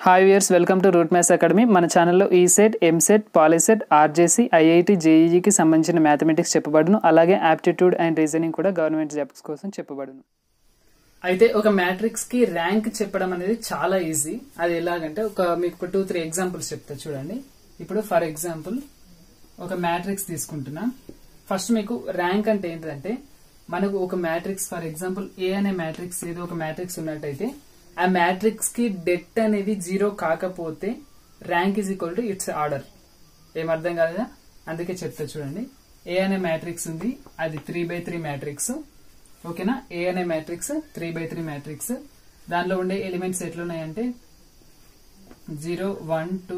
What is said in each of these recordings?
hi viewers welcome to root maths academy మన ఛానల్లో ECET EAMCET POLYCET RJC IIT జేఈఈకి సంబంధించిన మ్యాథమెటిక్స్ చెప్పబడును అలాగే యాప్టిట్యూడ్ అండ్ రీజనింగ్ కూడా గవర్నమెంట్ జాబ్స్ కోసం చెప్పబడును అయితే ఒక మ్యాట్రిక్స్ కి ర్యాంక్ చెప్పడం అనేది చాలా ఈజీ అది ఎలాగంటే ఒక మీకు టూ త్రీ ఎగ్జాంపుల్స్ చెప్తా చూడండి ఇప్పుడు ఫర్ ఎగ్జాంపుల్ ఒక మ్యాట్రిక్స్ తీసుకుంటున్నా ఫస్ట్ మీకు ర్యాంక్ అంటే ఏంటంటే మనకు ఒక మ్యాట్రిక్స్ ఫర్ ఎగ్జాంపుల్ ఏ అనే మ్యాట్రిక్స్ ఏదో ఒక మ్యాట్రిక్స్ ఉన్నట్టయితే ఆ మ్యాట్రిక్స్ కి డెట్ అనేది జీరో కాకపోతే rank is equal to its order ఏం అర్థం కాలేదా అందుకే చెప్తా చూడండి ఏ అనే మ్యాట్రిక్స్ ఉంది అది త్రీ బై త్రీ మ్యాట్రిక్స్ ఓకేనా ఏ అనే matrix three by three matrix దానిలో ఉండే ఎలిమెంట్స్ ఎట్లున్నాయంటే zero one two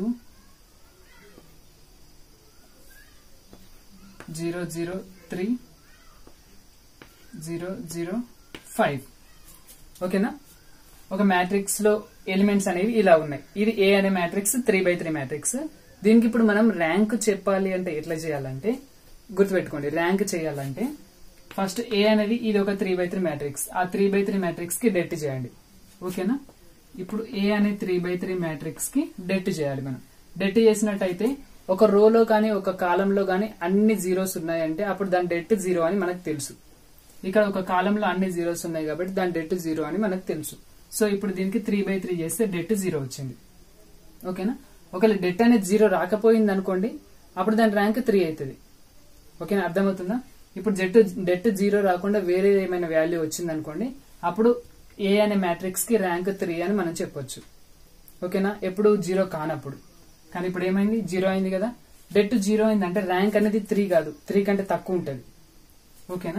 zero zero three zero zero five ఓకేనా ఒక మ్యాట్రిక్స్ లో ఎలిమెంట్స్ అనేవి ఇలా ఉన్నాయి ఇది ఏ అనే matrix three by three matrix దీనికి ఇప్పుడు మనం ర్యాంక్ చెప్పాలి అంటే ఎట్లా చేయాలంటే గుర్తుపెట్టుకోండి ర్యాంక్ చేయాలంటే ఫస్ట్ ఏ అనేది ఇది ఒక త్రీ బై త్రీ మ్యాట్రిక్స్ ఆ త్రీ బై త్రీ మ్యాట్రిక్స్ కి డెట్ చేయండి ఓకేనా ఇప్పుడు ఏ అనే త్రీ బై త్రీ మ్యాట్రిక్స్ కి డెట్ చేయాలి మనం డెట్ చేసినట్టయితే ఒక రోలో కానీ ఒక కాలంలో కానీ అన్ని జీరోస్ ఉన్నాయంటే అప్పుడు దాని డెట్ జీరో అని మనకు తెలుసు ఇక్కడ ఒక కాలంలో అన్ని జీరోస్ ఉన్నాయి కాబట్టి దాని డెట్ జీరో అని మనకు తెలుసు సో ఇప్పుడు దీనికి త్రీ బై త్రీ చేస్తే డెట్ జీరో వచ్చింది ఓకేనా ఒకవేళ డెట్ అనేది జీరో రాకపోయింది అనుకోండి అప్పుడు దాని ర్యాంక్ త్రీ అవుతుంది ఓకేనా అర్థమవుతుందా ఇప్పుడు జెట్ డెట్ జీరో రాకుండా వేరే ఏమైనా వాల్యూ వచ్చింది అనుకోండి అప్పుడు ఏ అనే మ్యాట్రిక్స్ కి ర్యాంక్ త్రీ అని మనం చెప్పొచ్చు ఓకేనా ఎప్పుడు జీరో కానప్పుడు కానీ ఇప్పుడు ఏమైంది జీరో అయింది కదా డెట్ జీరో అయింది అంటే ర్యాంక్ అనేది త్రీ కాదు త్రీ కంటే తక్కువ ఉంటుంది ఓకేనా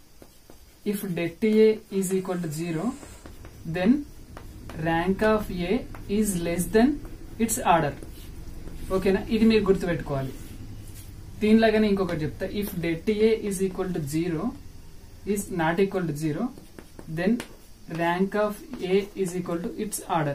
if det A is equal to zero then rank of A is less than its order ఓకేనా ఇది మీరు గుర్తుపెట్టుకోవాలి దీనిలాగానే ఇంకొకటి చెప్తా if det A is equal to zero is not equal to zero then rank of A is equal to its order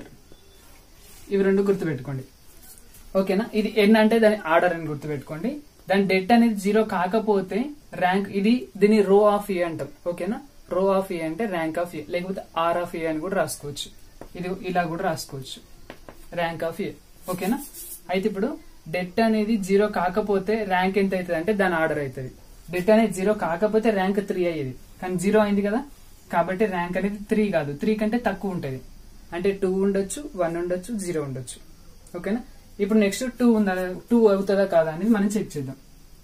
ఇవి రెండు గుర్తుపెట్టుకోండి ఓకేనా ఇది ఎన్ అంటే దాని ఆర్డర్ అని గుర్తుపెట్టుకోండి దాని డెట్ అనేది జీరో కాకపోతే ర్యాంక్ ఇది దీని రో ఆఫ్ ఏ అంటాం ఓకేనా రో ఆఫ్ ఏ అంటే ర్యాంక్ ఆఫ్ ఏ లేకపోతే ఆర్ ఆఫ్ ఏ అని కూడా రాసుకోవచ్చు ఇది ఇలా కూడా రాసుకోవచ్చు ర్యాంక్ ఆఫ్ ఏ ఓకేనా అయితే ఇప్పుడు డెట్ అనేది జీరో కాకపోతే ర్యాంక్ ఎంత అవుతుంది అంటే దాని ఆర్డర్ అవుతుంది డెట్ అనేది జీరో కాకపోతే ర్యాంక్ త్రీ అయ్యేది కానీ జీరో అయింది కదా కాబట్టి ర్యాంక్ అనేది త్రీ కాదు త్రీ కంటే తక్కువ ఉంటుంది అంటే టూ ఉండొచ్చు వన్ ఉండొచ్చు జీరో ఉండొచ్చు ఓకేనా ఇప్పుడు నెక్స్ట్ టూ ఉందా టూ అవుతుందా కాదా అనేది మనం చెక్ చేద్దాం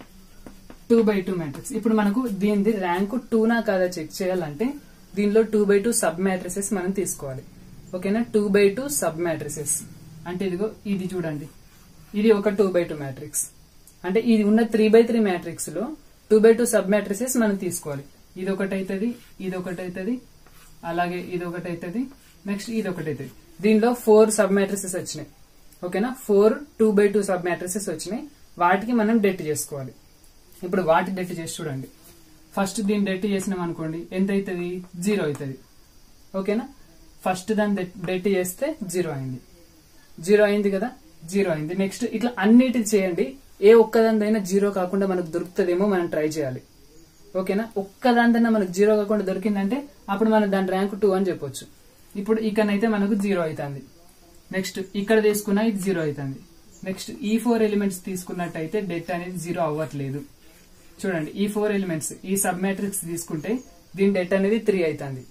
టూ బై టూ మ్యాట్రిక్స్ ఇప్పుడు మనకు దీనిది ర్యాంక్ టూనా కాదా చెక్ చేయాలంటే దీనిలో two by two sub matrices మనం తీసుకోవాలి ఓకేనా two by two sub matrices అంటే ఇదిగో ఇది చూడండి ఇది ఒక టూ బై టూ మ్యాట్రిక్స్ అంటే ఇది ఉన్న త్రీ బై త్రీ మ్యాట్రిక్స్ లో two by two sub matrices మనం తీసుకోవాలి ఇది ఒకటి అవుతుంది ఇది ఒకటి అవుతుంది అలాగే ఇది ఒకటి అవుతుంది నెక్స్ట్ ఇది ఒకటి అవుతుంది దీనిలో ఫోర్ సబ్ మ్యాట్రిసెస్ వచ్చినాయి ఓకేనా four two by two sub matrices వచ్చినాయి వాటికి మనం డెట్ చేసుకోవాలి ఇప్పుడు వాటి డెట్ చేసి చూడండి ఫస్ట్ దీన్ని డెట్ చేసినాం అనుకోండి ఎంత అవుతుంది జీరో అవుతుంది ఓకేనా ఫస్ట్ దాన్ని డెట్ చేస్తే జీరో అయింది జీరో అయింది కదా జీరో అయింది నెక్స్ట్ ఇట్లా అన్నిటి చేయండి ఏ ఒక్కదానిదైనా జీరో కాకుండా మనకు దొరుకుతుందేమో మనం ట్రై చేయాలి ఓకేనా ఒక్కదానిదైనా మనకు జీరో కాకుండా దొరికిందంటే అప్పుడు మనం దాని ర్యాంక్ టూ అని చెప్పొచ్చు ఇప్పుడు ఇక్కడనైతే మనకు జీరో అవుతుంది నెక్స్ట్ ఇక్కడ తీసుకున్నా ఇది జీరో అవుతుంది నెక్స్ట్ ఈ ఫోర్ ఎలిమెంట్స్ తీసుకున్నట్టయితే డెట్ అనేది జీరో అవ్వట్లేదు చూడండి ఈ ఫోర్ ఎలిమెంట్స్ ఈ సబ్ మ్యాట్రిక్స్ తీసుకుంటే దీని డెట్ అనేది త్రీ అవుతుంది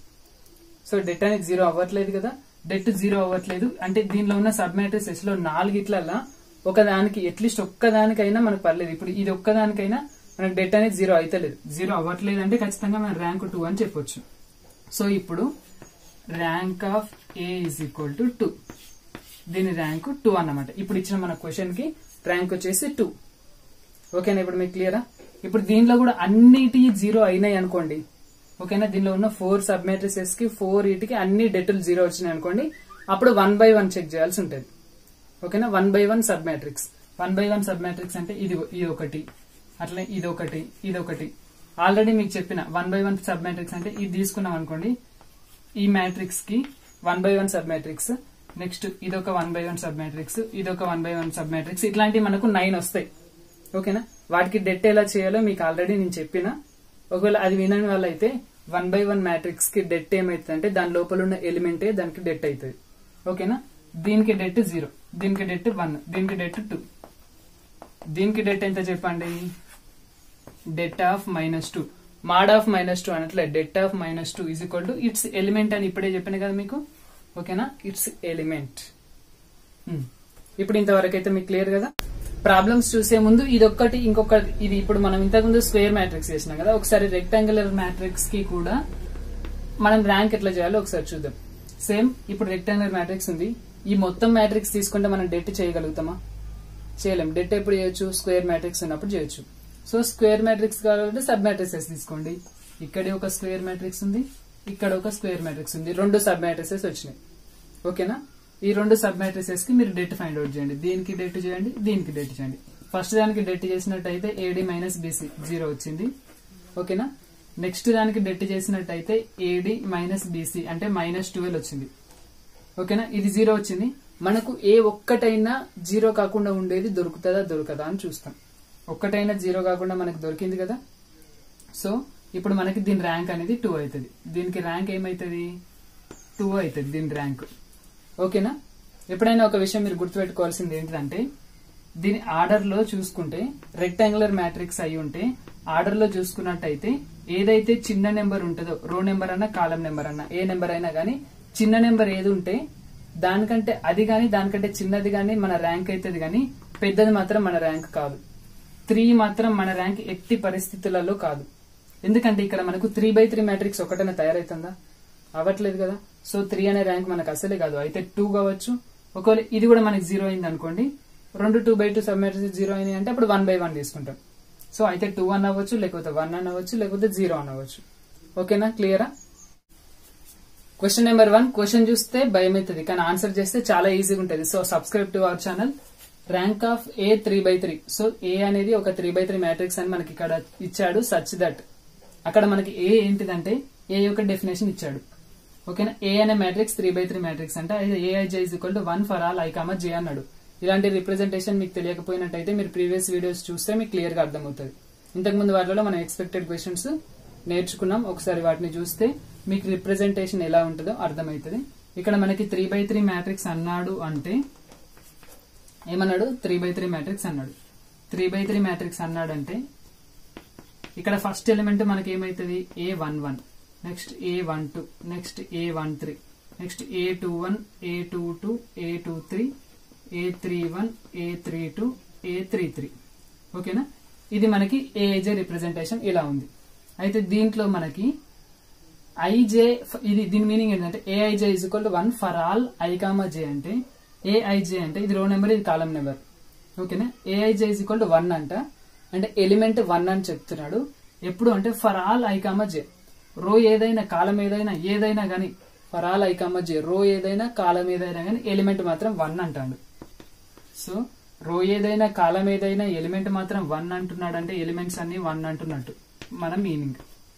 సో డెట్ అనేది జీరో అవ్వట్లేదు కదా డెట్ జీరో అవ్వట్లేదు అంటే దీనిలో ఉన్న సబ్ మ్యాట్రిక్సెస్ లో నాలుగిట్లల్లా ఒక దానికి అట్లీస్ట్ ఒక్కదానికైనా మనకు పర్లేదు ఇప్పుడు ఇది ఒక్కదానికైనా మనకు డెట్ అనేది జీరో అవుతలేదు జీరో అవ్వట్లేదు అంటే ఖచ్చితంగా మనం ర్యాంక్ టూ అని చెప్పొచ్చు సో ఇప్పుడు rank of A is equal to two దీని ర్యాంక్ టూ అన్నమాట ఇప్పుడు ఇచ్చిన మన క్వశ్చన్ కి ర్యాంక్ వచ్చేసి టూ ఓకేనా ఇప్పుడు మీకు క్లియరా ఇప్పుడు దీనిలో కూడా అన్నిటి జీరో అయినాయి అనుకోండి ఓకేనా దీనిలో ఉన్న ఫోర్ సబ్ మ్యాట్రిసెస్ కి ఫోర్ వీటికి అన్ని డెట్లు జీరో వచ్చినాయి అనుకోండి అప్పుడు వన్ బై వన్ చెక్ చేయాల్సి ఉంటుంది ఓకేనా one by one sub matrix one by one sub matrix అంటే ఇది ఇది ఒకటి అట్లనే ఇది ఒకటి ఇది ఒకటి ఆల్రెడీ మీకు చెప్పిన one by one sub matrix అంటే ఇది తీసుకున్నాం అనుకోండి ఈ మ్యాట్రిక్స్ కి one by one sub matrix next ఇదొక one by one sub matrix ఇదొక one by one sub matrix ఇట్లాంటివి మనకు నైన్ వస్తాయి ఓకేనా వాటికి డెట్ ఎలా చేయాలో మీకు ఆల్రెడీ నేను చెప్పిన ఒకవేళ అది వినని వాళ్ళైతే వన్ బై వన్ మ్యాట్రిక్స్ కి డెట్ ఏమైతుంది అంటే దాని లోపల ఉన్న ఎలిమెంటే దానికి డెట్ అవుతుంది ఓకేనా దీనికి డెట్ జీరో దీనికి డెట్ వన్ దీనికి డెట్ టూ దీనికి డెట్ ఎంత చెప్పండి det of minus two mod of minus two అనట్లే det of minus two is equal to its element అని ఇప్పుడే చెప్పాను కదా మీకు ఓకేనా ఇట్స్ ఎలిమెంట్ ఇప్పుడు ఇంతవరకు అయితే మీకు క్లియర్ కదా ప్రాబ్లమ్స్ చూసే ముందు ఇదొక్కటి ఇంకొక ఇది ఇప్పుడు మనం ఇంతకుముందు స్క్వేర్ మ్యాట్రిక్స్ చేసినాం కదా ఒకసారి రెక్టాంగులర్ మ్యాట్రిక్స్ కి కూడా మనం ర్యాంక్ ఎట్లా చేయాలో ఒకసారి చూద్దాం సేమ్ ఇప్పుడు రెక్టాంగులర్ మ్యాట్రిక్స్ ఉంది ఈ మొత్తం మ్యాట్రిక్స్ తీసుకుంటే మనం డెట్ చేయగలుగుతామా చేయలేం డెట్ ఎప్పుడు చేయొచ్చు స్క్వేర్ మ్యాట్రిక్స్ ఉన్నప్పుడు చేయొచ్చు సో స్క్వేర్ మ్యాట్రిక్స్ కావాలంటే సబ్ మ్యాట్రిక్సెస్ తీసుకోండి ఇక్కడ ఒక స్క్వేర్ మ్యాట్రిక్స్ ఉంది ఇక్కడ ఒక స్క్వేర్ మ్యాట్రిక్స్ ఉంది రెండు సబ్ మ్యాట్రిక్సెస్ వచ్చినాయి ఓకేనా ఈ రెండు సబ్ మ్యాట్రిసెస్ కి మీరు డెట్ ఫైండ్ అవుట్ చేయండి దీనికి డెట్ చేయండి దీనికి డెట్ చేయండి ఫస్ట్ దానికి డెట్ చేసినట్టయితే ఏడి మైనస్ బీసీ జీరో వచ్చింది ఓకేనా నెక్స్ట్ దానికి డెట్ చేసినట్టయితే ఏడి మైనస్ బీసీ అంటే మైనస్ ట్వెల్వ్ వచ్చింది ఓకేనా ఇది జీరో వచ్చింది మనకు ఏ ఒక్కటైనా జీరో కాకుండా ఉండేది దొరుకుతుందా దొరకదా అని చూస్తాం ఒక్కటైనా జీరో కాకుండా మనకు దొరికింది కదా సో ఇప్పుడు మనకి దీని ర్యాంక్ అనేది టూ అవుతుంది దీనికి ర్యాంక్ ఏమైతుంది టూ అవుతుంది దీని ర్యాంక్ ఓకేనా ఎప్పుడైనా ఒక విషయం మీరు గుర్తుపెట్టుకోవాల్సింది ఏంటంటే దీని ఆర్డర్ లో చూసుకుంటే రెక్టాంగులర్ మ్యాట్రిక్స్ అయి ఉంటే ఆర్డర్ లో చూసుకున్నట్టయితే ఏదైతే చిన్న నెంబర్ ఉంటుందో రో నెంబర్ అన్నా కాలం నెంబర్ అన్నా ఏ నెంబర్ అయినా గానీ చిన్న నెంబర్ ఏది ఉంటే దానికంటే అది గాని దానికంటే చిన్నది గాని మన ర్యాంక్ అవుతుంది గాని పెద్దది మాత్రం మన ర్యాంక్ కాదు త్రీ మాత్రం మన ర్యాంక్ ఎట్టి పరిస్థితులలో కాదు ఎందుకంటే ఇక్కడ మనకు త్రీ బై త్రీ మ్యాట్రిక్స్ ఒకటైనా తయారైతుందా అవ్వట్లేదు కదా సో త్రీ అనే ర్యాంక్ మనకు అసలే కాదు అయితే టూ కావచ్చు ఒకవేళ ఇది కూడా మనకి జీరో అయింది అనుకోండి రెండు two by two sub matrix zero అయినాయి అంటే అప్పుడు వన్ బై వన్ తీసుకుంటాం సో అయితే టూ అన్ అవ్వచ్చు లేకపోతే వన్ అన్ అవ్వచ్చు లేకపోతే జీరో అన్ అవ్వచ్చు ఓకేనా క్లియరా క్వశ్చన్ నెంబర్ వన్ క్వశ్చన్ చూస్తే భయం అవుతుంది కానీ ఆన్సర్ చేస్తే చాలా ఈజీగా ఉంటుంది so subscribe to our channel rank of A three by three so A అనేది ఒక త్రీ బై త్రీ మ్యాట్రిక్స్ అని మనకి ఇక్కడ ఇచ్చాడు సచ్ దట్ అక్కడ మనకి ఏ ఏంటిదంటే ఏ యొక్క డెఫినేషన్ ఇచ్చాడు ఓకేనా ఏ అనే matrix three by three matrix అంటే A I J is equal to one for all I comma J అన్నాడు ఇలాంటి రిప్రజెంటేషన్ మీకు తెలియకపోయినట్టయితే మీరు ప్రీవియస్ వీడియోస్ చూస్తే మీకు క్లియర్ గా అర్థమవుతుంది ఇంతకుముందు వాటిలో మనం ఎక్స్పెక్టెడ్ క్వశ్చన్స్ నేర్చుకున్నాం ఒకసారి వాటిని చూస్తే మీకు రిప్రజెంటేషన్ ఎలా ఉంటుందో అర్థమవుతుంది ఇక్కడ మనకి త్రీ బై త్రీ మ్యాట్రిక్స్ అన్నాడు అంటే ఏమన్నాడు త్రీ బై త్రీ మ్యాట్రిక్స్ అన్నాడు త్రీ బై త్రీ మ్యాట్రిక్స్ అన్నాడంటే ఇక్కడ ఫస్ట్ ఎలిమెంట్ మనకి ఏమైతుంది A one one next A one two next A one three next A two one A two two A two three A three one A three two A three three ఓకేనా ఇది మనకి AIJ representation ఇలా ఉంది అయితే దీంట్లో మనకి IJ ఇది దీని మీనింగ్ ఏంటంటే A I J is equal to one for all I comma J అంటే ఏఐజే అంటే ఇది రో నెంబర్ ఇది కాలం నెంబర్ ఓకేనా A I J is equal to one అంట అంటే ఎలిమెంట్ వన్ అని చెప్తున్నాడు ఎప్పుడు అంటే ఫర్ ఆల్ ఐకామా జే రో ఏదైనా కాలం ఏదైనా ఏదైనా గానీ ఫర్ ఆల్ ఐకామా జే రో ఏదైనా కాలం ఏదైనా గానీ ఎలిమెంట్ మాత్రం వన్ అంటాడు సో రో ఏదైనా కాలం ఏదైనా ఎలిమెంట్ మాత్రం వన్ అంటున్నాడు అంటే ఎలిమెంట్స్ అన్ని వన్ అంటున్నట్టు మన మీనింగ్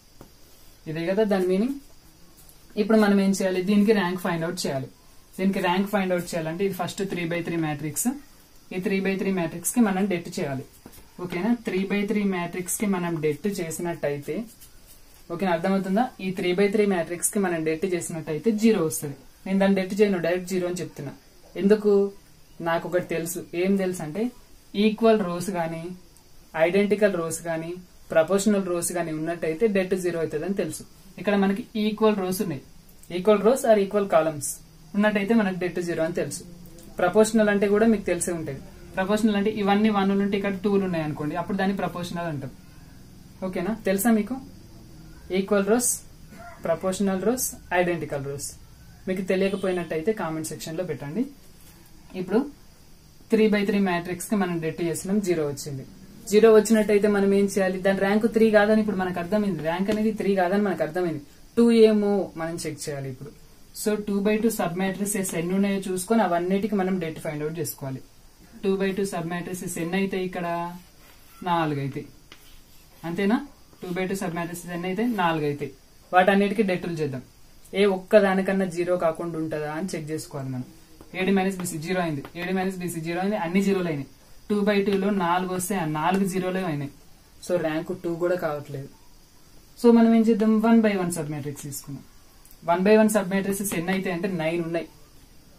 ఇదే కదా దాని మీనింగ్ ఇప్పుడు మనం ఏం చేయాలి దీనికి ర్యాంక్ ఫైండ్ అవుట్ చేయాలి దీనికి ర్యాంక్ ఫైండ్ అవుట్ చేయాలంటే ఇది first three by three matrix ఈ త్రీ బై త్రీ మ్యాట్రిక్స్ కి మనం డెట్ చేయాలి ఓకేనా త్రీ బై త్రీ మ్యాట్రిక్స్ కి మనం డెట్ చేసినట్టయితే ఓకేనా అర్థమవుతుందా ఈ త్రీ బై త్రీ మ్యాట్రిక్స్ కి మనం డెట్ చేసినట్టయితే జీరో వస్తుంది నేను దాన్ని డెట్ చేయను డైరెక్ట్ జీరో అని చెప్తున్నా ఎందుకు నాకు ఒకటి తెలుసు ఏం తెలుసు అంటే ఈక్వల్ రోస్ గానీ ఐడెంటికల్ రోస్ గానీ ప్రపోర్షనల్ రోస్ గానీ ఉన్నట్టయితే డెట్ జీరో అవుతుంది తెలుసు ఇక్కడ మనకి ఈక్వల్ రోస్ ఉన్నాయి equal rows or equal columns ఉన్నట్టయితే మనకి డెట్ జీరో అని తెలుసు ప్రపోర్షనల్ అంటే కూడా మీకు తెలిసే ఉంటుంది ప్రపోర్షనల్ అంటే ఇవన్నీ వన్ ఉంటే ఇక్కడ టూలు ఉన్నాయి అనుకోండి అప్పుడు దాన్ని ప్రపోర్షనల్ అంటాం ఓకేనా తెలుసా మీకు equal rows proportional rows identical rows మీకు తెలియకపోయినట్టయితే కామెంట్ సెక్షన్ లో పెట్టండి ఇప్పుడు త్రీ బై త్రీ మ్యాట్రిక్స్ కి మనం డెట్ చేసినాం జీరో వచ్చింది జీరో వచ్చినట్టయితే మనం ఏం చేయాలి దాని ర్యాంక్ త్రీ కాదని ఇప్పుడు మనకు అర్థమైంది ర్యాంక్ అనేది త్రీ కాదని మనకు అర్థమైంది టూ ఏమో మనం చెక్ చేయాలి ఇప్పుడు so two by two sub matrices ఎన్ని ఉన్నాయో చూసుకొని అవన్నిటికి మనం డెట్ ఫైండ్ అవుట్ చేసుకోవాలి two by two sub matrices ఎన్ని అయితే ఇక్కడ నాలుగు అయితే అంతేనా two by two sub matrices ఎన్ని అయితే నాలుగు అయితే వాటన్నిటికీ డెట్టులు చేద్దాం ఏ ఒక్క దానికన్నా జీరో కాకుండా ఉంటుందా అని చెక్ చేసుకోవాలి మనం ఏడి మైనస్ బీసీ జీరో అయింది ఏడి మైనస్ బీసీ జీరో అయింది అన్ని జీరోలు అయినాయి టూ బై టూలో నాలుగు వస్తే ఆ నాలుగు జీరోలే అయినాయి సో ర్యాంక్ టూ కూడా కావట్లేదు సో మనం ఏం చేద్దాం one by one sub matrix తీసుకున్నాం one by one sub matrices ఎన్ని అయితే అంటే నైన్ ఉన్నాయి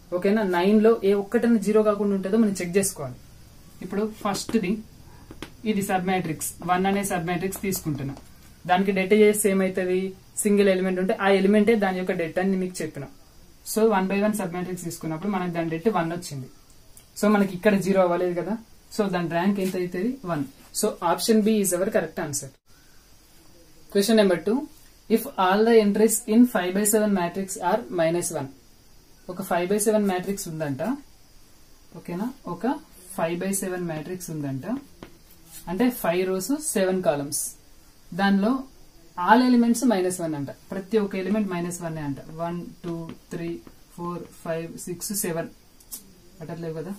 ఓకేనా నైన్ లో ఏ ఒక్కటైనా జీరో కాకుండా ఉంటుందో మనం చెక్ చేసుకోవాలి ఇప్పుడు ఫస్ట్ది ఇది సబ్ మ్యాట్రిక్స్ వన్ అనే సబ్ మ్యాట్రిక్స్ తీసుకుంటున్నా దానికి డెట్ చేస్తే ఏమైతుంది సింగిల్ ఎలిమెంట్ ఉంటే ఆ ఎలిమెంటే దాని యొక్క డెట్ అని మీకు చెప్పిన so one by one sub matrix తీసుకున్నప్పుడు మనకి దాని డెట్ వన్ వచ్చింది సో మనకి ఇక్కడ జీరో అవ్వలేదు కదా సో దాని ర్యాంక్ ఎంత అవుతుంది one so option B is our correct answer question number two if all the entries in five by seven matrix are minus one ఒక ఫైవ్ బై సెవెన్ మ్యాట్రిక్స్ ఉందంట ఓకేనా ఒక ఫైవ్ బై సెవెన్ మ్యాట్రిక్స్ ఉందంట అంటే five rows seven columns దానిలో all elements minus one అంట ప్రతి ఒక్క ఎలిమెంట్ మైనస్ వన్ అంట one two three four five six seven అటట్లేవు కదా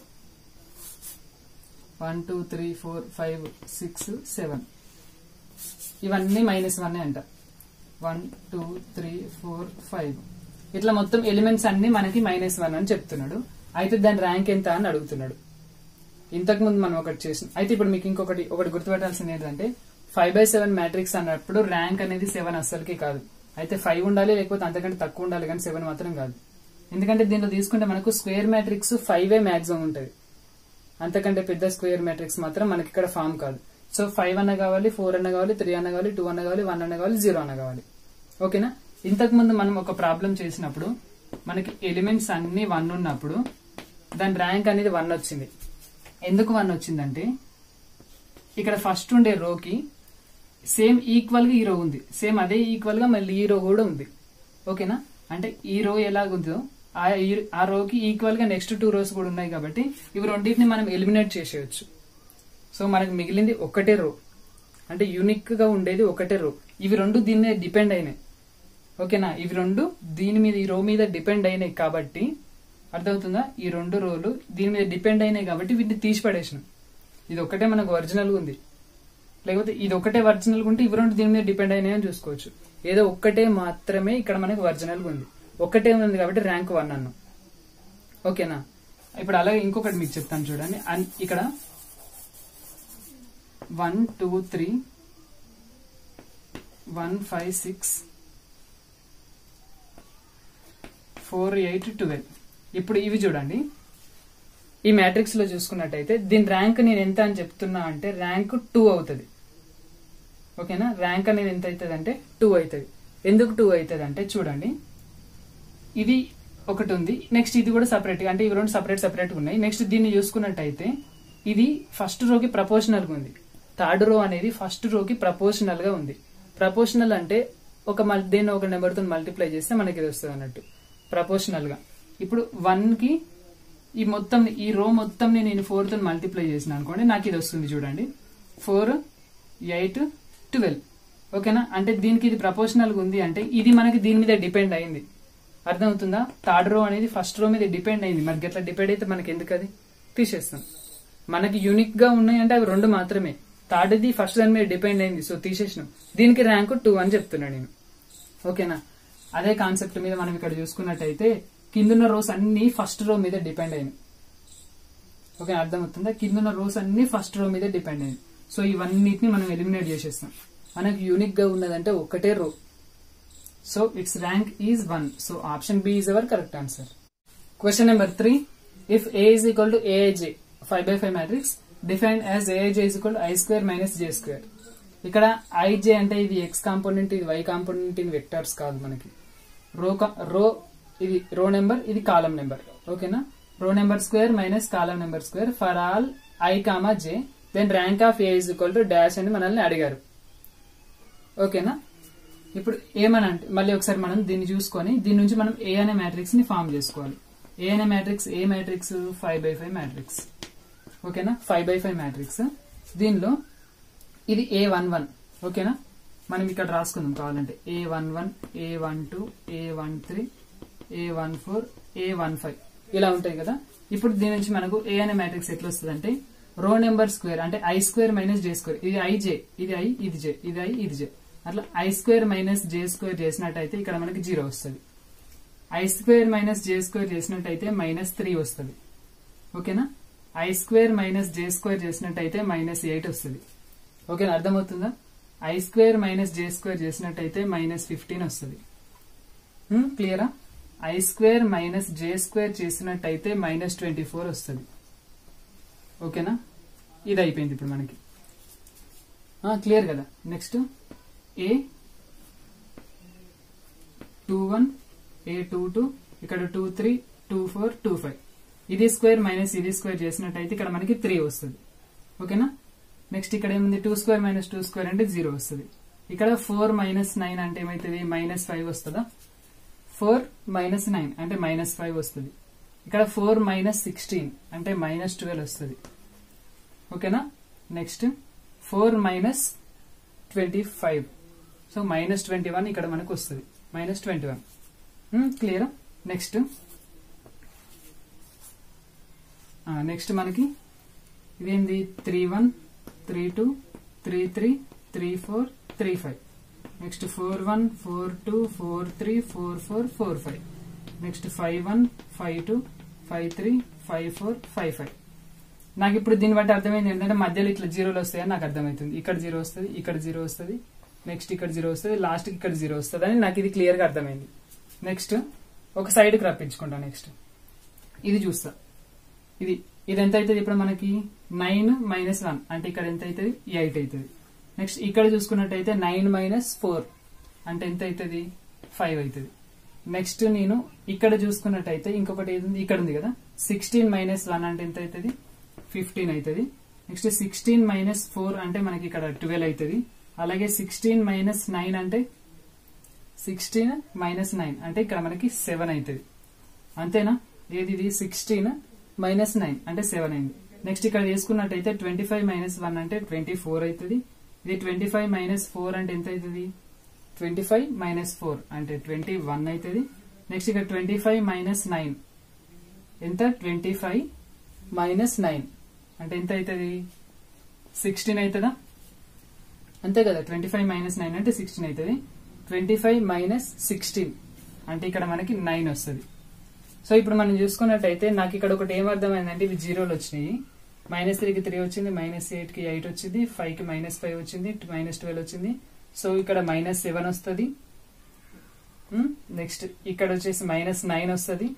one two three four five six seven ఇవన్నీ మైనస్ వన్ అంట one two three four five ఇట్లా మొత్తం ఎలిమెంట్స్ అన్ని మనకి మైనస్ వన్ అని చెప్తున్నాడు అయితే దాని ర్యాంక్ ఎంత అని అడుగుతున్నాడు ఇంతకు ముందు మనం ఒకటి చేసిన అయితే ఇప్పుడు మీకు ఇంకొకటి ఒకటి గుర్తుపెట్టాల్సింది ఏంటంటే ఫైవ్ బై సెవెన్ మ్యాట్రిక్స్ అన్నప్పుడు ర్యాంక్ అనేది సెవెన్ అస్సలకి కాదు అయితే ఫైవ్ ఉండాలి లేకపోతే అంతకంటే తక్కువ ఉండాలి కానీ సెవెన్ మాత్రం కాదు ఎందుకంటే దీంట్లో తీసుకుంటే మనకు స్క్వేర్ మ్యాట్రిక్స్ ఫైవ్ ఏ మాక్సిమం ఉంటుంది అంతకంటే పెద్ద స్క్వేర్ మ్యాట్రిక్స్ మాత్రం మనకి ఇక్కడ ఫామ్ కాదు సో ఫైవ్ అన్న కావాలి ఫోర్ అన్న కావాలి త్రీ అన్న కావాలి టూ అన్న కావాలి వన్ అన్న కావాలి జీరో అన్న కావాలి ఓకేనా ఇంతకు ముందు మనం ఒక ప్రాబ్లం చేసినప్పుడు మనకి ఎలిమెంట్స్ అన్ని వన్ ఉన్నప్పుడు దాని ర్యాంక్ అనేది వన్ వచ్చింది ఎందుకు వన్ వచ్చిందంటే ఇక్కడ ఫస్ట్ ఉండే రోకి సేమ్ ఈక్వల్ గా ఈ రో ఉంది సేమ్ అదే ఈక్వల్ గా మళ్ళీ ఈ రో కూడా ఉంది ఓకేనా అంటే ఈ రో ఎలాగుందో ఆ ఈ- ఆ రోకి ఈక్వల్ గా నెక్స్ట్ టూ రోస్ కూడా ఉన్నాయి కాబట్టి ఇవి రెండింటిని మనం ఎలిమినేట్ చేసేయచ్చు సో మనకు మిగిలింది ఒకటే రో అంటే యూనిక్ గా ఉండేది ఒకటే రో ఇవి రెండు దీని మీద డిపెండ్ అయినాయి ఓకేనా ఇవి రెండు దీని మీద ఈ రో మీద డిపెండ్ అయినాయి కాబట్టి అర్థమవుతుందా ఈ రెండు రోలు దీని మీద డిపెండ్ అయినాయి కాబట్టి వీటిని తీసి పడేసినాం ఇది ఒకటే మనకు ఒరిజినల్ ఉంది లేకపోతే ఇది ఒకటే ఒరిజినల్ ఉంటే ఇవి రెండు దీని మీద డిపెండ్ అయినాయి అని చూసుకోవచ్చు ఏదో ఒక్కటే మాత్రమే ఇక్కడ మనకి ఒరిజినల్ ఉంది ఒక్కటే ఉంది కాబట్టి ర్యాంక్ వన్ అన్నాం ఓకేనా ఇప్పుడు అలాగే ఇంకొకటి మీకు చెప్తాను చూడండి అన్- ఇక్కడ one two three one five six four eight twelve ఇప్పుడు ఇవి చూడండి ఈ మ్యాట్రిక్స్ లో చూసుకున్నట్టయితే దీని ర్యాంక్ నేను ఎంత అని చెప్తున్నా అంటే ర్యాంక్ టూ అవుతుంది ఓకేనా ర్యాంక్ అనేది ఎంత అవుతుంది అంటే టూ అవుతుంది ఎందుకు టూ అవుతుంది అంటే చూడండి ఇది ఒకటి ఉంది నెక్స్ట్ ఇది కూడా సపరేట్ అంటే ఇవి రెండు సపరేట్ సపరేట్ ఉన్నాయి నెక్స్ట్ దీన్ని చూసుకున్నట్టయితే ఇది ఫస్ట్ రోకి ప్రపోర్షనల్ గా ఉంది థర్డ్ రో అనేది ఫస్ట్ రోకి ప్రపోర్షనల్ గా ఉంది ప్రపోర్షనల్ అంటే ఒక మల్- దేన్ని ఒక నెంబర్ తో మల్టిప్లై చేస్తే మనకి ఇది వస్తుంది అన్నట్టు ప్రపోర్షనల్ గా ఇప్పుడు వన్ కి ఈ మొత్తం ఈ రో మొత్తం నేను ఫోర్ తో మల్టిప్లై చేసిన అనుకోండి నాకు ఇది వస్తుంది చూడండి ఫోర్ ఎయిట్ ట్వెల్వ్ ఓకేనా అంటే దీనికి ఇది ప్రపోర్షనల్ గా ఉంది అంటే ఇది మనకి దీని మీద డిపెండ్ అయింది అర్థమవుతుందా థర్డ్ రో అనేది ఫస్ట్ రో మీద డిపెండ్ అయింది మనకి ఎట్లా డిపెండ్ అయితే మనకి ఎందుకు అది తీసేస్తాం మనకి యూనిక్ గా ఉన్నాయి అంటే అవి రెండు మాత్రమే థర్డ్ది ఫస్ట్ దాని మీద డిపెండ్ అయింది సో తీసేసినాం దీనికి ర్యాంక్ టూ అని చెప్తున్నా నేను ఓకేనా అదే కాన్సెప్ట్ మీద మనం ఇక్కడ చూసుకున్నట్టయితే కిందున్న రోస్ అన్ని ఫస్ట్ రో మీద డిపెండ్ అయినాయి ఓకే అర్థమవుతుందా కిందున్న రోస్ అన్ని ఫస్ట్ రో మీద డిపెండ్ అయింది సో ఇవన్నిటిని మనం ఎలిమినేట్ చేసేస్తాం మనకి యూనిక్ గా ఉన్నదంటే ఒకటే row so its rank is one so option B is our correct answer question number three if A is equal to A I J five by five matrix define as A I J is equal I square minus J square ఇక్కడ I J అంటే ఇది X component ఇది Y component ఇది vectors కాదు మనకి రో రో ఇది రో నెంబర్ ఇది కాలం నెంబర్ ఓకేనా row number square minus column number square for all I comma J then rank of A is equal to dash అని మనల్ని అడిగారు ఓకేనా ఇప్పుడు ఏమని అంటే మళ్ళీ ఒకసారి మనం దీన్ని చూసుకొని దీని నుంచి మనం ఏ అనే మ్యాట్రిక్స్ ని ఫామ్ చేసుకోవాలి ఏ అనే matrix A matrix five by five matrix ఓకేనా ఫైవ్ బై ఫైవ్ మ్యాట్రిక్స్ దీనిలో ఇది ఏ వన్ వన్ ఓకేనా మనం ఇక్కడ రాసుకుందాం కావాలంటే A one one A one two A one three A one four A one five ఇలా ఉంటాయి కదా ఇప్పుడు దీని నుంచి మనకు ఏ అనే మ్యాట్రిక్స్ ఎట్లా వస్తుంది అంటే రో నెంబర్ స్క్వేర్ అంటే I square minus J square ఇది ఐ జే ఇది ఐ ఇది జే ఇది ఐ ఇది జే అట్లా I square minus J square చేసినట్టయితే ఇక్కడ మనకి జీరో వస్తుంది I square minus J square చేసినట్టయితే మైనస్ త్రీ వస్తుంది ఓకేనా I square minus J square చేసినట్టయితే మైనస్ ఎయిట్ వస్తుంది ఓకేనా అర్థమవుతుందా I square minus J square చేసినట్టయితే మైనస్ ఫిఫ్టీన్ వస్తుంది క్లియరా I square minus J square చేసినట్టయితే మైనస్ ట్వంటీ ఫోర్ వస్తుంది ఓకేనా ఇది అయిపోయింది ఇప్పుడు మనకి క్లియర్ కదా next A two one A two two ఇక్కడ two three two four two five ఇది స్క్వేర్ మైనస్ ఇది స్క్వేర్ చేసినట్టయితే ఇక్కడ మనకి త్రీ వస్తుంది ఓకేనా నెక్స్ట్ ఇక్కడ ఏముంది two square minus two square అంటే జీరో వస్తుంది ఇక్కడ ఫోర్ మైనస్ నైన్ అంటే ఏమైతుంది మైనస్ ఫైవ్ వస్తుందా ఫోర్ మైనస్ నైన్ అంటే మైనస్ ఫైవ్ వస్తుంది ఇక్కడ ఫోర్ మైనస్ సిక్స్టీన్ అంటే మైనస్ ట్వెల్వ్ వస్తుంది ఓకేనా next four minus twenty five so minus twenty one ఇక్కడ మనకు వస్తుంది minus twenty one clear next next మనకి ఇదేంది three one three two three three three four three five next four one four two four three four four four five next five one five two five three five four five five నాకు ఇప్పుడు దీన్ని బట్టి అర్థమైంది ఏంటంటే మధ్యలో ఇట్లా జీరోలు వస్తాయని నాకు అర్థమవుతుంది ఇక్కడ జీరో వస్తుంది ఇక్కడ జీరో వస్తుంది నెక్స్ట్ ఇక్కడ జీరో వస్తుంది లాస్ట్ ఇక్కడ జీరో వస్తుంది అని నాకు ఇది క్లియర్ గా అర్థమైంది నెక్స్ట్ ఒక సైడ్ కి రప్పించుకుంటా నెక్స్ట్ ఇది చూస్తా ఇది ఇది ఎంత అవుతుంది ఇప్పుడు మనకి నైన్ మైనస్ వన్ అంటే ఇక్కడ ఎంత అవుతుంది ఎయిట్ అవుతుంది నెక్స్ట్ ఇక్కడ చూసుకున్నట్టయితే నైన్ మైనస్ ఫోర్ అంటే ఎంత అవుతుంది ఫైవ్ అవుతుంది నెక్స్ట్ నేను ఇక్కడ చూసుకున్నట్టయితే ఇంకొకటి ఏది ఇక్కడ ఉంది కదా సిక్స్టీన్ మైనస్ వన్ అంటే ఎంత అవుతుంది ఫిఫ్టీన్ అవుతుంది నెక్స్ట్ సిక్స్టీన్ మైనస్ ఫోర్ అంటే మనకి ఇక్కడ ట్వెల్వ్ అవుతుంది అలాగే సిక్స్టీన్ మైనస్ నైన్ అంటే సిక్స్టీన్ మైనస్ నైన్ అంటే ఇక్కడ మనకి సెవెన్ అవుతుంది అంతేనా ఏది ఇది సిక్స్టీన్ మైనస్ నైన్ అంటే సెవెన్ అయింది నెక్స్ట్ ఇక్కడ తీసుకున్నట్టయితే ట్వంటీ ఫైవ్ మైనస్ వన్ అంటే ట్వంటీ ఫోర్ అవుతుంది ఇది ట్వంటీ ఫైవ్ మైనస్ ఫోర్ అంటే ఎంత అవుతుంది ట్వంటీ ఫైవ్ మైనస్ ఫోర్ అంటే ట్వంటీ వన్ అవుతుంది నెక్స్ట్ ఇక్కడ ట్వంటీ ఫైవ్ మైనస్ నైన్ ఎంత ట్వంటీ ఫైవ్ మైనస్ నైన్ అంటే ఎంత అవుతుంది సిక్స్టీన్ అవుతుందా అంతే కదా ట్వంటీ ఫైవ్ మైనస్ నైన్ అంటే సిక్స్టీన్ అవుతుంది ట్వంటీ ఫైవ్ మైనస్ సిక్స్టీన్ అంటే ఇక్కడ మనకి నైన్ వస్తుంది సో ఇప్పుడు మనం చూసుకున్నట్టయితే నాకు ఇక్కడ ఒకటి ఏం అర్థమైందంటే ఇవి జీరోలు వచ్చినాయి మైనస్ త్రీకి త్రీ వచ్చింది మైనస్ ఎయిట్ కి ఎయిట్ వచ్చింది ఫైవ్ కి మైనస్ ఫైవ్ వచ్చింది మైనస్ ట్వెల్వ్ వచ్చింది సో ఇక్కడ మైనస్ సెవెన్ వస్తుంది నెక్స్ట్ ఇక్కడ వచ్చేసి మైనస్ నైన్ వస్తుంది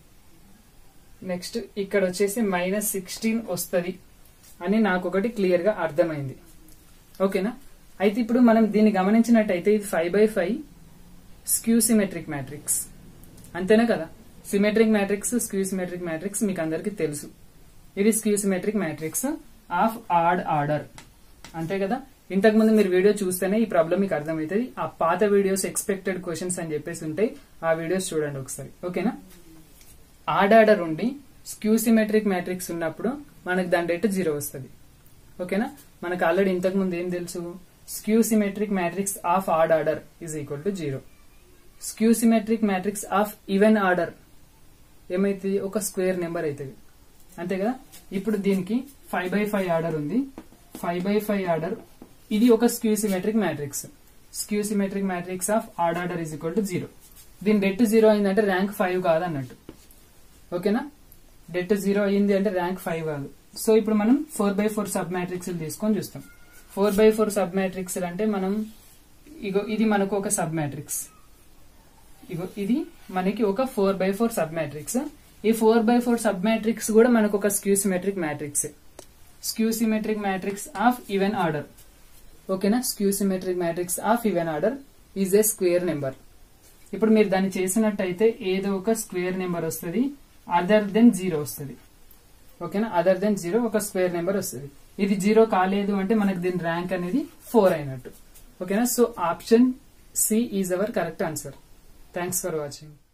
నెక్స్ట్ ఇక్కడ వచ్చేసి మైనస్ సిక్స్టీన్ వస్తుంది అని నాకు ఒకటి క్లియర్ గా అర్థమైంది ఓకేనా అయితే ఇప్పుడు మనం దీన్ని గమనించినట్టయితే ఇది five by five skew symmetric matrix అంతేనా కదా symmetric matrix skew symmetric matrix మీకు అందరికి తెలుసు ఇది skew symmetric matrix of odd order అంతే కదా ఇంతకు ముందు మీరు వీడియో చూస్తేనే ఈ ప్రాబ్లం మీకు అర్థమవుతుంది ఆ పాత వీడియోస్ ఎక్స్పెక్టెడ్ క్వశ్చన్స్ అని చెప్పేసి ఉంటాయి ఆ వీడియోస్ చూడండి ఒకసారి ఓకేనా ఆడ్ ఆర్డర్ ఉండి స్క్యూ సిమెట్రిక్ మ్యాట్రిక్స్ ఉన్నప్పుడు మనకు దాని రేట్ జీరో వస్తుంది ఓకేనా మనకు ఆల్రెడీ ఇంతకు ముందు ఏం తెలుసు skew symmetric matrix of odd order is equal to zero skew symmetric matrix of even order ఏమైతుంది ఒక స్క్వేర్ నెంబర్ అవుతుంది అంతే కదా ఇప్పుడు దీనికి ఫైవ్ బై ఫైవ్ ఆర్డర్ ఉంది ఫైవ్ బై ఫైవ్ ఆర్డర్ ఇది ఒక skew symmetric matrix skew symmetric matrix of odd order is equal to zero దీని డెట్ జీరో అయిందంటే ర్యాంక్ ఫైవ్ కాదు అన్నట్టు ఓకేనా డెట్ జీరో అయింది అంటే ర్యాంక్ ఫైవ్ కాదు సో ఇప్పుడు మనం four by four sub matrix తీసుకొని చూస్తాం four by four sub matrix అంటే మనం ఇగో ఇది మనకు ఒక సబ్ మ్యాట్రిక్స్ ఇగో ఇది మనకి ఒక four by four sub matrix ఈ four by four sub matrix కూడా మనకు ఒక skew symmetric matrix skew symmetric matrix of even order ఓకేనా skew symmetric matrix of even order is a square number ఇప్పుడు మీరు దాన్ని చేసినట్టయితే ఏదో ఒక స్క్వేర్ నెంబర్ వస్తుంది అదర్ దెన్ జీరో వస్తుంది ఓకేనా అదర్ దెన్ జీరో ఒక స్క్వేర్ నెంబర్ వస్తుంది ఇది జీరో కాలేదు అంటే మనకు దీని ర్యాంక్ అనేది ఫోర్ అయినట్టు ఓకేనా so option C is our correct answer thanks for watching